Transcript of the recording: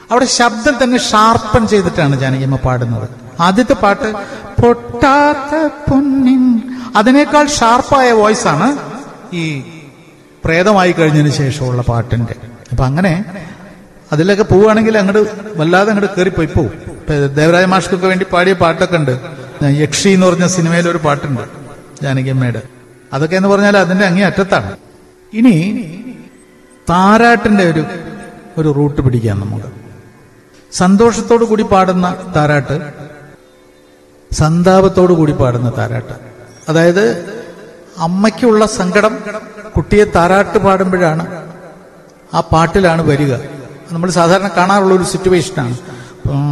അവിടെ ശബ്ദം തന്നെ ഷാർപ്പൺ ചെയ്തിട്ടാണ് ജാനകിയമ്മ പാടുന്നത് ആദ്യത്തെ പാട്ട് പൊട്ടാത്ത പൊന്നിൻ അതിനേക്കാൾ ഷാർപ്പായ വോയിസ് ആണ് ഈ പ്രേതമായി കഴിഞ്ഞതിന് ശേഷമുള്ള പാട്ടിന്റെ അപ്പൊ അങ്ങനെ അതിലൊക്കെ പോവുകയാണെങ്കിൽ അങ്ങോട്ട് വല്ലാതെ അങ്ങോട്ട് കയറിപ്പോയി പോവും ഇപ്പൊ ദേവരായ മാഷ്കൊക്കെ വേണ്ടി പാടിയ പാട്ടൊക്കെ ഉണ്ട് യക്ഷി എന്ന് പറഞ്ഞ സിനിമയിൽ ഒരു പാട്ടുണ്ട് ജാനകിയമ്മയുടെ അതൊക്കെ എന്ന് പറഞ്ഞാൽ അതിന്റെ അങ്ങേ അറ്റത്താണ് ഇനി താരാട്ടിന്റെ ഒരു ഒരു റൂട്ട് പിടിക്കാം നമുക്ക് സന്തോഷത്തോടു കൂടി പാടുന്ന താരാട്ട് സന്താപത്തോടു കൂടി പാടുന്ന താരാട്ട് അതായത് അമ്മയ്ക്കുള്ള സങ്കടം കുട്ടിയെ താരാട്ട് പാടുമ്പോഴാണ് ആ പാട്ടിലാണ് വരിക നമ്മൾ സാധാരണ കാണാറുള്ള ഒരു സിറ്റുവേഷനാണ്